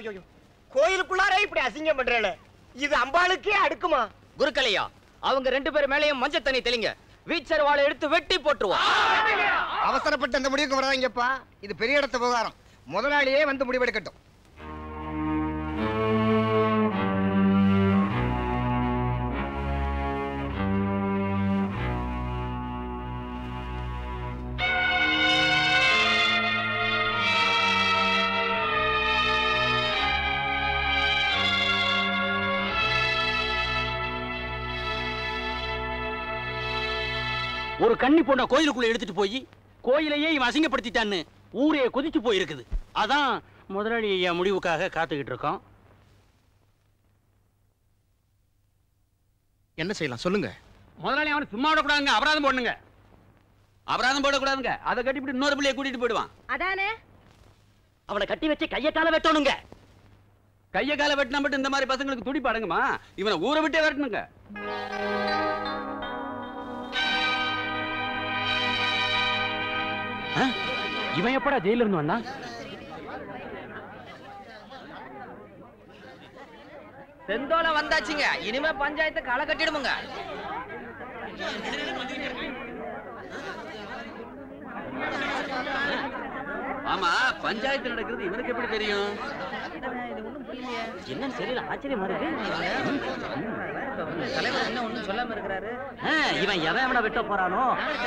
ஐயோ கோயிலுக்குள்ளாரே இப்படி அசிங்கம் பண்றேன் இது அம்பாளுக்கே அடுக்குமா குருக்கலையா அவங்க ரெண்டு பேரும் மேலேயும் மஞ்சள் தண்ணி தெளிங்க வீச்சர் வாழை எடுத்து வெட்டி போட்டுருவா அவசரப்பட்டு அந்த முடிவுக்கு வராங்கப்பா இது பெரிய இடத்து விவகாரம் முதலாளியே வந்து முடிவெடுக்கட்டும் ஒரு கன்னி பொண்ண கோயிலுக்குள்ள எடுத்துட்டு போய் கோயிலையே இவன் அசிங்கப்படுத்திட்டான்னு ஊரே கொதிச்சு போயிருக்குது அதான் முதலாளி ஐயா முடிவுக்காக காத்துக்கிட்டு இருக்கோம் என்ன செய்யலாம் சொல்லுங்க முதலாளி அவனை சும்மா விடக்கூடாதுங்க அபராதம் போடணுங்க அபராதம் போடக்கூடாதுங்க அதை கட்டிவிட்டு இன்னொரு பிள்ளைய கூட்டிட்டு போயிடுவான் அதானே அவனை கட்டி வச்சு கைய கால வெட்டணுங்க கைய கால வெட்டினா மட்டும் இந்த மாதிரி பசங்களுக்கு துடி பாடுங்கம்மா இவனை ஊரை விட்டே விரட்டணுங்க இவன் எப்படா ஜெயில இருந்து வந்தான் செந்தோல வந்தாச்சுங்க இனிமே பஞ்சாயத்தை களை கட்டிடுமுங்க ஆமா பஞ்சாயத்து நடக்கிறது இவனுக்கு எப்படி தெரியும் என்னன்னு தெரியல ஆச்சரியமா இருக்கு தலைவர் என்ன ஒண்ணும் சொல்லாம இருக்கிறாரு இவன் எவன் எவனை வெட்ட போறானோ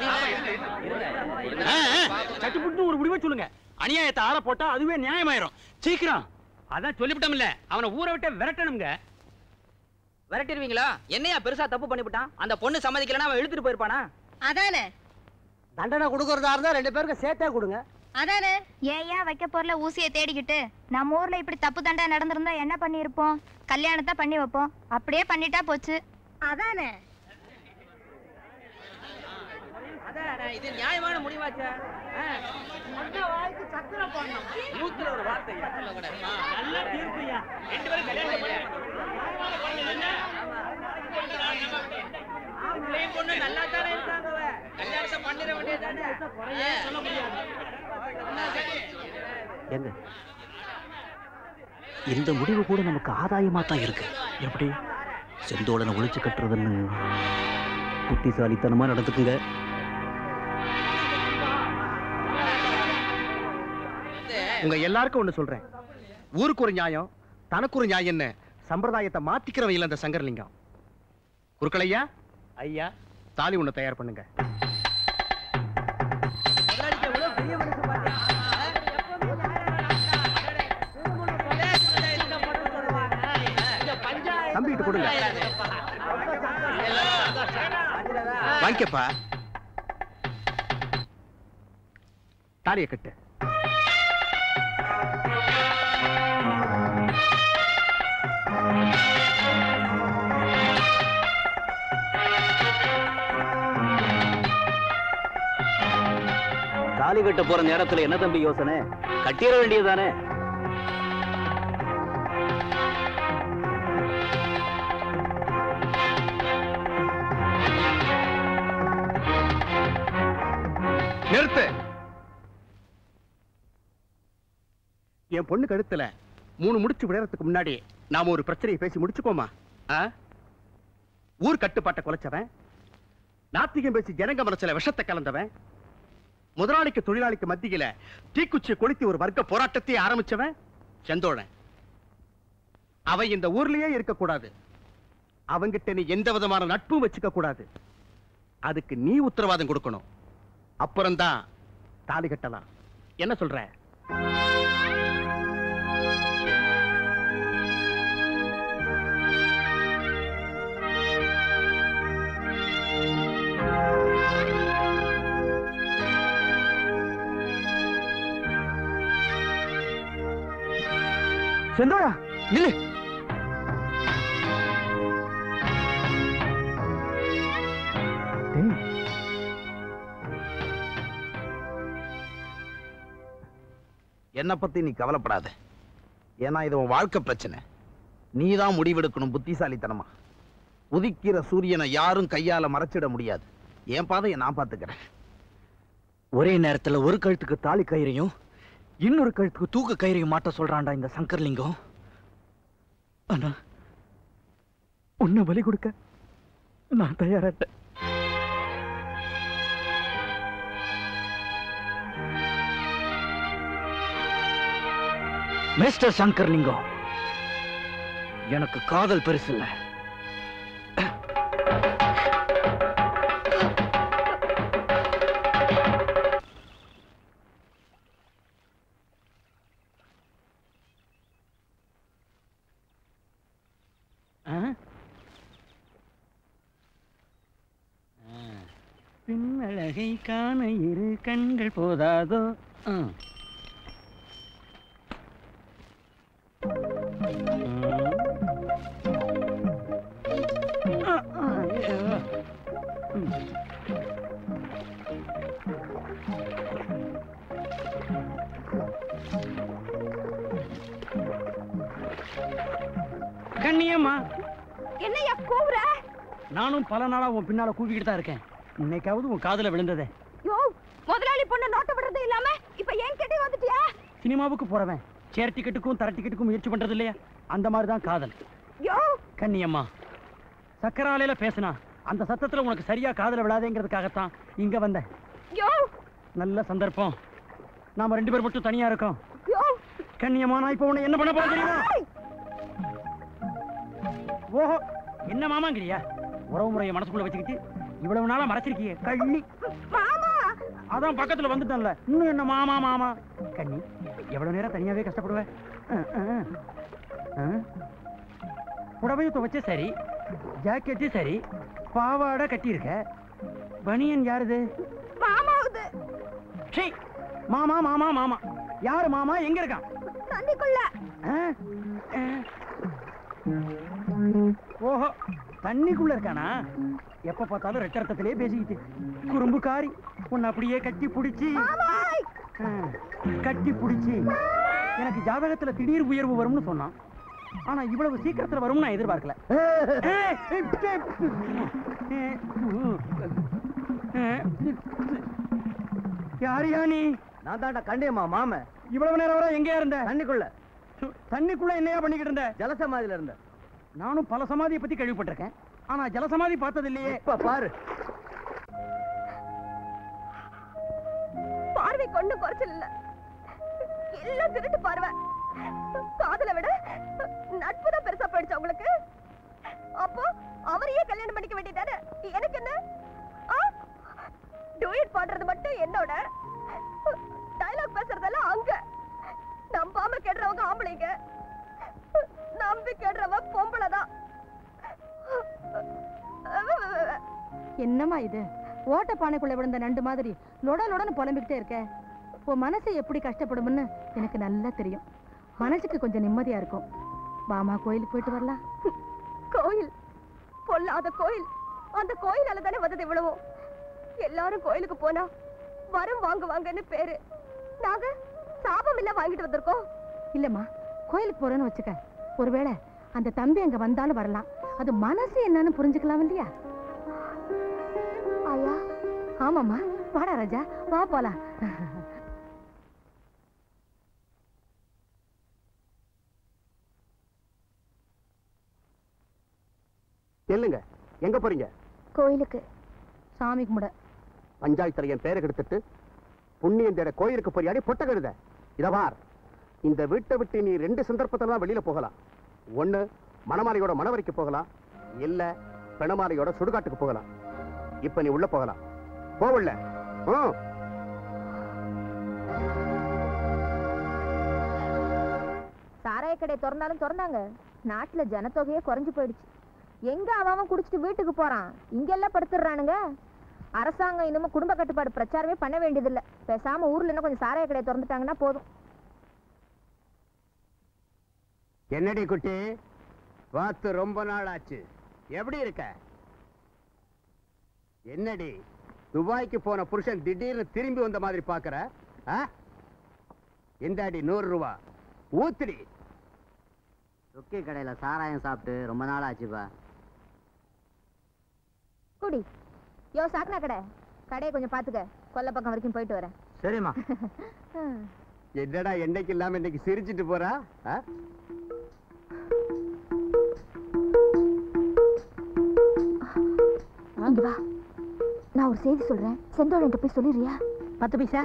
சட்டுப்புட்டு ஒரு முடிவை சொல்லுங்க அநியாயத்தை ஆள போட்டா அதுவே நியாயமாயிரும் சீக்கிரம் அதான் சொல்லிவிட்டோம்ல அவனை ஊரை விட்டு விரட்டணுங்க விரட்டிடுவீங்களா என்னையா பெருசா தப்பு பண்ணிவிட்டான் அந்த பொண்ணு சம்மதிக்கலன்னா அவன் இழுத்துட்டு போயிருப்பானா அதானே தண்டனை கொடுக்கறதா இருந்தா ரெண்டு பேருக்கு சேர்த்தே கொடுங்க அதானே ஏன் வைக்க போறல ஊசியை தேடிக்கிட்டு நம்ம ஊர்ல இப்படி தப்பு தண்டா நடந்திருந்தா என்ன பண்ணிருப்போம் கல்யாணத்தை பண்ணி வைப்போம் அப்படியே பண்ணிட்டா போச்சு அதானே அதான் இது நியாயமான முடிவாச்சா நூத்துல ஒரு வார்த்தை பொண்ணு நல்லா தானே இருக்காங்க அவ. கல்யாணத்தை பண்ணிட வேண்டியதானே சொல்ல எங்க இந்த முடிவு கூட நமக்கு ஆதாயமா தான் இருக்கு எப்படி செந்தோழனை ஒழிச்சு கட்டுறதுன்னு புத்திசாலித்தனமா நடந்துக்குங்க உங்க எல்லாருக்கும் ஒண்ணு சொல்றேன் ஊருக்கு ஒரு நியாயம் தனக்கு ஒரு நியாயம்னு சம்பிரதாயத்தை மாத்திக்கிறவன் இல்ல அந்த சங்கரலிங்கம் குருக்களையா ஐயா தாலி ஒண்ணு தயார் பண்ணுங்க தம்பிகிட்ட கொடுங்க வாங்கிக்கப்பா தாலியை கட்டு தாலி கட்ட போற நேரத்துல என்ன தம்பி யோசனை கட்டிட வேண்டியதானே நிறுத்து என் பொண்ணு கழுத்துல மூணு முடிச்சு விடறதுக்கு முன்னாடி நாம ஒரு பிரச்சனையை பேசி முடிச்சுக்கோமா ஆ? ஊர் கட்டுப்பாட்டை குலைச்சவன் நாத்திகம் பேசி ஜனங்க மனசுல விஷத்தை கலந்தவன் முதலாளிக்கு தொழிலாளிக்கு மத்தியில தீக்குச்சி கொளுத்தி ஒரு வர்க்க போராட்டத்தை ஆரம்பிச்சவன் செந்தோழன் அவன் இந்த ஊர்லயே இருக்கக்கூடாது அவங்கிட்ட நீ எந்த விதமான நட்பும் வச்சுக்க கூடாது அதுக்கு நீ உத்தரவாதம் கொடுக்கணும் அப்புறம்தான் தாலி கட்டலாம் என்ன சொல்ற செந்தோழா நில்லு என்னை பத்தி நீ கவலைப்படாத ஏன்னா இது உன் வாழ்க்கை பிரச்சனை நீ தான் முடிவெடுக்கணும் புத்திசாலித்தனமா உதிக்கிற சூரியனை யாரும் கையால மறைச்சிட முடியாது என் பாதையை நான் பாத்துக்கிறேன் ஒரே நேரத்துல ஒரு கழுத்துக்கு தாலி கயிறையும் இன்னொரு கழுத்துக்கு தூக்கு கயிறையும் மாட்ட சொல்றான்டா இந்த சங்கர்லிங்கம் ஆனா உன்னை பலி கொடுக்க நான் தயாராட்டேன் மிஸ்டர் சங்கர்லிங்கம் எனக்கு காதல் பெருசு இல்ல பின்னழகை காண இரு கண்கள் போதாதோ ஆ. ஆ, ஆ, ஐயோ. ம். கண்ணியம்மா என்னையா கூவுற நானும் பல நாளா உன் பின்னால கூவிக்கிட்டு தான் இருக்கேன் இன்னைக்காவது உன் காதுல விழுந்ததே யோ முதலாளி பொண்ணு நோட்ட விடுறது இல்லாம இப்ப ஏன் கிட்டே வந்துட்டியா சினிமாவுக்கு போறவன் சேர் டிக்கெட்டுக்கும் தர டிக்கெட்டுக்கும் முயற்சி பண்றது இல்லையா அந்த மாதிரி தான் காதல் யோ கண்ணியம்மா சக்கராலையில பேசினா அந்த சத்தத்துல உனக்கு சரியா காதல விழாதேங்கிறதுக்காகத்தான் இங்க வந்தேன் யோ நல்ல சந்தர்ப்பம் நாம ரெண்டு பேர் மட்டும் தனியா இருக்கோம் யோ கண்ணியம்மா நான் இப்ப உன்னை என்ன பண்ண போறேன் தெரியுமா ஓஹோ என்ன மாமாங்கிறியா உறவு முறையை மனசுக்குள்ள வச்சுக்கிட்டு இவ்வளவு நாளா மறைச்சிருக்கியே கள்ளி மாமா அதான் பக்கத்துல வந்துட்டேன்ல இன்னும் என்ன மாமா மாமா கண்ணி எவ்வளவு நேரம் தனியாவே கஷ்டப்படுவேன் புடவையை துவைச்ச சரி ஜாக்கெட்டு சரி பாவாடை கட்டியிருக்க பனியன் யாருது மாமாவுது சீ, மாமா மாமா மாமா யாரு மாமா எங்க இருக்கான் தண்ணிக்குள்ள ஆ? ஆ. ஓஹோ தண்ணிக்குள்ள இருக்கானா எப்ப பார்த்தாலும் ரெட்டரத்தத்திலே பேசிக்கிட்டு குறும்புக்காரி உன்னை அப்படியே கட்டி பிடிச்சி ஆ, கட்டி பிடிச்சி எனக்கு ஜாதகத்துல திடீர் உயர்வு வரும்னு சொன்னான் ஆனா இவ்வளவு சீக்கிரத்துல வரும்னு நான் எதிர்பார்க்கல யாரியா நீ நான் தாண்டா கண்டியம்மா மாம இவ்வளவு நேரம் வரை எங்கேயா இருந்த தண்ணிக்குள்ள சு, தண்ணிக்குள்ள என்னையா பண்ணிக்கிட்டு இருந்த ஜலசமாதியில இருந்த நானும் பல சமாதியை பத்தி கேள்விப்பட்டிருக்கேன் ஆனா ஜலசமாதி பார்த்தது இல்லையே இப்ப பாரு பார்வை கொண்டு குறைச்சல் இல்ல எல்லாம் திருட்டு பார்வை காதலை விட நட்பு தான் பெருசா போயிடுச்சு உங்களுக்கு அப்போ அவரையே கல்யாணம் பண்ணிக்க வேண்டியதானே எனக்கு என்ன டூயட் பாடுறது மட்டும் என்னோட டயலாக் பேசுறதெல்லாம் அங்க நம்பாம கெடுறவங்க ஆம்பளைங்க நம்பி கெடுறவ பொம்பளை தான் என்னம்மா இது ஓட்ட பானைக்குள்ள விழுந்த நண்டு மாதிரி லொட லொடன்னு புலம்பிக்கிட்டே இருக்க உன் மனசு எப்படி கஷ்டப்படும்னு எனக்கு நல்லா தெரியும் மனசுக்கு கொஞ்சம் நிம்மதியா இருக்கும் வாமா கோயிலுக்கு போயிட்டு வரலாம் கோயில் பொல்லாத கோயில் அந்த கோயிலால தானே வந்தது இவ்வளவோ எல்லாரும் கோயிலுக்கு போனா வரம் வாங்குவாங்கன்னு பேரு நாங்க சாபம் இல்ல வாங்கிட்டு வந்திருக்கோம் இல்லம்மா கோயிலுக்கு போறேன்னு வச்சுக்க ஒருவேளை அந்த தம்பி அங்க வந்தாலும் வரலாம் அது மனசு என்னன்னு புரிஞ்சுக்கலாம் இல்லையா ஆயா ஆமாம்மா வாடா ராஜா வா போலாம் இல்லைங்க எங்க போறீங்க கோயிலுக்கு சாமி கும்பிட பஞ்சாயத்து தலையன் பேரை கெடுத்துட்டு புண்ணியம் தேட கோயிலுக்கு போறியாடி பொட்ட கழுத இத பார் இந்த வீட்டை விட்டு நீ ரெண்டு சந்தர்ப்பத்துல தான் வெளியில போகலாம் ஒண்ணு மணமாலையோட மணவரைக்கு போகலாம் இல்ல பிணமாலையோட சுடுகாட்டுக்கு போகலாம் இப்ப நீ உள்ள போகலாம் போவல்ல ம் சாராய கடை திறந்தாலும் திறந்தாங்க நாட்டுல ஜனத்தொகையே குறைஞ்சு போயிடுச்சு எங்க அவன் அவன் குடிச்சிட்டு வீட்டுக்கு போறான் இங்கெல்லாம் படுத்துடுறானுங்க அரசாங்கம் இன்னமும் குடும்ப கட்டுப்பாடு பிரச்சாரமே பண்ண வேண்டியதில்லை பேசாம ஊர்ல இன்னும் கொஞ்சம் சாராய கடையை திறந்துட்டாங்கன்னா போதும் என்னடி குட்டி பார்த்து ரொம்ப நாள் ஆச்சு எப்படி இருக்க என்னடி துபாய்க்கு போன புருஷன் திடீர்னு திரும்பி வந்த மாதிரி பாக்குற ஆ? இந்தாடி நூறு ரூபா ஊத்துடி ரொக்கி கடையில சாராயம் சாப்பிட்டு ரொம்ப நாள் ஆச்சுப்பா குடி யோ சாக்கனா கடை கடையை கொஞ்சம் பாத்துக்க கொல்ல பக்கம் வரைக்கும் போயிட்டு வரேன் சரிம்மா என்னடா என்னைக்கு இல்லாம இன்னைக்கு சிரிச்சிட்டு போறா ஆ? இங்க வா நான் ஒரு செய்தி சொல்றேன் செந்தோழன்ட்ட போய் சொல்லிடுறியா பத்து பைசா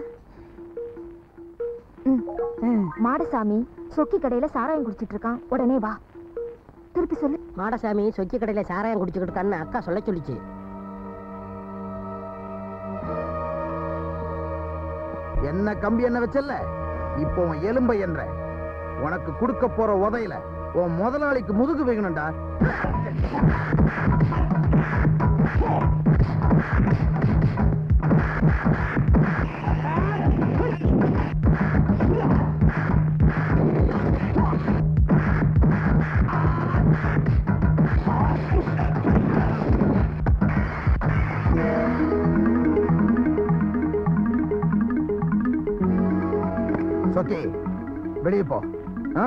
ம் மாடசாமி சொக்கி கடையில சாராயம் குடிச்சிட்டு இருக்கான் உடனே வா திருப்பி சொல்லு மாடசாமி சொக்கி கடையில சாராயம் குடிச்சுக்கிட்டு இருக்கான்னு அக்கா சொல்ல சொல்லிச்சு என்ன கம்பி என்ன வச்சல்ல இப்போ உன் எலும்பை என்ற உனக்கு கொடுக்க போற உதையில உன் முதலாளிக்கு முதுகு வைக்கணும்டா சொக்கி வெளியே போ ஆ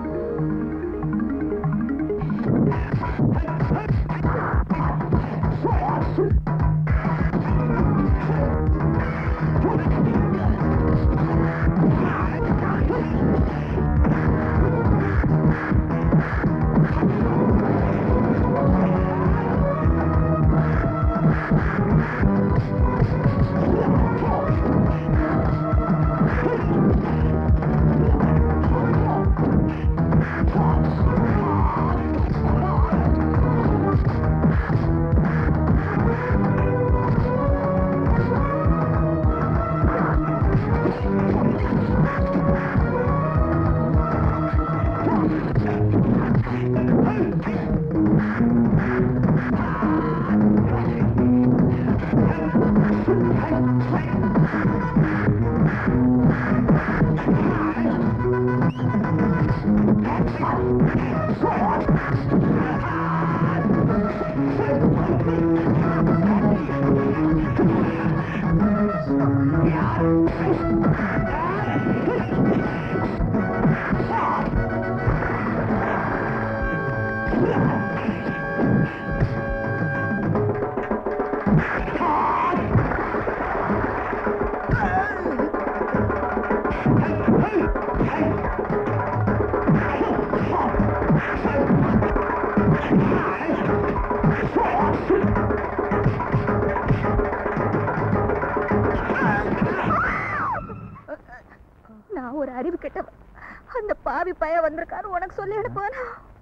நான் ஒரு அறிவு கெட்டவன் அந்த பாவி பைய வந்திருக்காரு உனக்கு சொல்லி அனுப்புவானா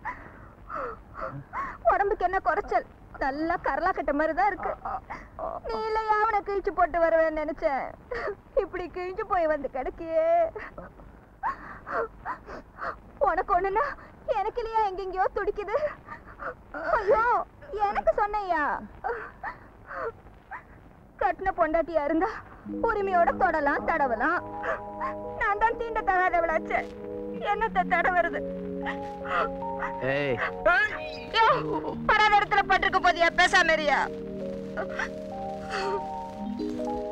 உடம்புக்கு என்ன குறைச்சல் நல்லா கரலா கட்ட மாதிரி தான் இருக்கு நீ இல்லையா அவனை கிழிச்சு போட்டு வருவேன்னு நினைச்சேன் இப்படி கிழிஞ்சு போய் வந்து கிடக்கியே உனக்கு ஒண்ணுன்னா எனக்கு இல்லையா எங்கெங்கயோ துடிக்குது ஐயோ எனக்கு சொன்னையா கட்டின பொண்டாட்டியா இருந்தா உரிமையோட தொடலாம் தடவலாம் நான் தான் தீண்ட தகாதவளாச்சே என்னத்தை தடவுறது ஏய் யோ, வராத இடத்துல பட்டிருக்க போதியா பேசாம இருயா